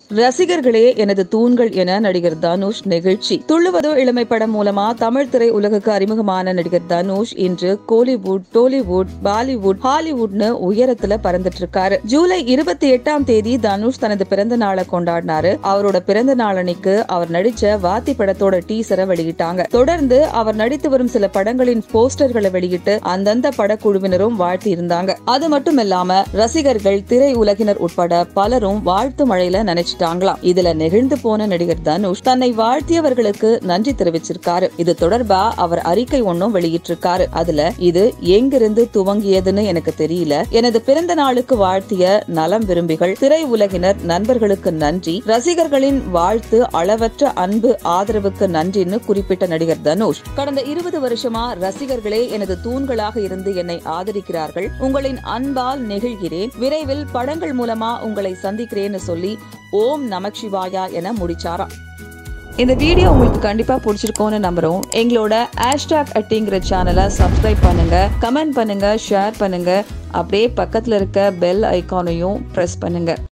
ரசிகர்களே எனது தூண்கள் என நடிகர் தனுஷ் நெகிழ்ச்சி துள்ளுவதோ இளமை படம் மூலமா தமிழ் திரை உலகுக்கு அறிமுகமான நடிகர் தனுஷ் இன்று கோலிவுட் டோலிவுட் பாலிவுட் ஹாலிவுட்னு உயரத்துல பறந்துட்டு இருக்காரு ஜூலை இருபத்தி எட்டாம் தேதி தனுஷ் தனது பிறந்த நாளை கொண்டாடினாரு அவரோட பிறந்த நாள் அன்னைக்கு அவர் நடிச்ச வாத்தி படத்தோட டீசரை வெளியிட்டாங்க தொடர்ந்து அவர் நடித்து வரும் சில படங்களின் போஸ்டர்களை வெளியிட்டு அந்தந்த படக்குழுவினரும் வாழ்த்தி இருந்தாங்க அது மட்டும் இல்லாம ரசிகர்கள் திரை உலகினர் உட்பட பலரும் வாழ்த்து மழையில நினைச்சிட்டாங்களாம் இதுல நெகிழ்ந்து போன நடிகர் தனுஷ் தன்னை வாழ்த்தியவர்களுக்கு நன்றி தெரிவிச்சிருக்காரு இது தொடர்பா அவர் அறிக்கை ஒன்னும் வெளியிட்டிருக்காரு அதுல இது எங்கிருந்து துவங்கியதுன்னு எனக்கு தெரியல எனது பிறந்த நாளுக்கு வாழ்த்திய நலம் விரும்பிகள் திரை உலகினர் நண்பர்களுக்கு நன்றி ரசிகர்களின் வாழ்த்து அளவற்ற அன்பு ஆதரவுக்கு நன்றின்னு குறிப்பிட்ட நடிகர் தனுஷ் கடந்த இருபது வருஷமா ரசிகர்களே எனது தூண்களாக இருந்து என்னை ஆதரிக்கிறார்கள் உங்களின் அன்பால் நெகிழ்கிறேன் விரைவில் படங்கள் மூலமா உங்களை சந்திக்கிறேன்னு சொல்லி ஓம் நமச்சிவாயா என முடிச்சாராம் இந்த வீடியோ உங்களுக்கு கண்டிப்பா பிடிச்சிருக்கோன்னு நம்புறோம் எங்களோட ஹேஷ்டாக் அட்டிங்கிற சேனலை சப்ஸ்கிரைப் பண்ணுங்க கமெண்ட் பண்ணுங்க ஷேர் பண்ணுங்க அப்படியே பக்கத்துல இருக்க பெல் ஐகானையும் பிரஸ் பண்ணுங்க